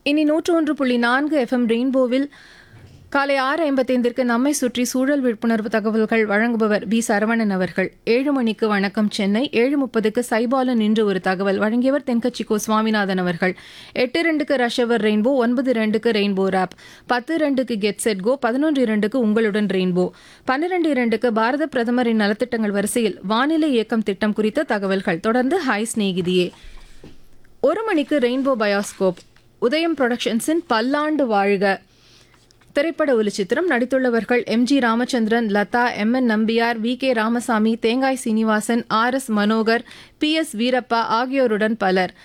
இனி நூற்று ஒன்று புள்ளி நான்கு எஃப்எம் ரெயின்போவில் காலை ஆறு ஐம்பத்தைந்திற்கு நம்மை சுற்றி சூழல் விழிப்புணர்வு தகவல்கள் வழங்குபவர் பி சரவணன் அவர்கள் ஏழு மணிக்கு வணக்கம் சென்னை ஏழு முப்பதுக்கு சைபாலன் நின்று ஒரு தகவல் வழங்கியவர் தென்கட்சி கோ சுவாமிநாதன் அவர்கள் எட்டு ரெண்டுக்கு ரஷவர் ரெயின்போ ஒன்பது ரெண்டுக்கு ரெயின்போ ராப் பத்து ரெண்டுக்கு கெட் செட் கோ பதினொன்று இரண்டுக்கு உங்களுடன் ரெயின்போ பன்னிரண்டு இரண்டுக்கு பாரத பிரதமரின் நலத்திட்டங்கள் வரிசையில் வானிலை இயக்கம் திட்டம் குறித்த தகவல்கள் தொடர்ந்து ஹாய் சிநேகிதியே ஒரு மணிக்கு ரெயின்போ பயோஸ்கோப் உதயம் புரொடக்ஷன்ஸின் பல்லாண்டு வாழ்க திரைப்பட ஒலிச்சித்திரம் நடித்துள்ளவர்கள் M G Ramachandran Latha M N Nambiar V K Ramasamy Thengai Srinivasan R S Manohar P S Veerappa ஆகியோருடன் பலர்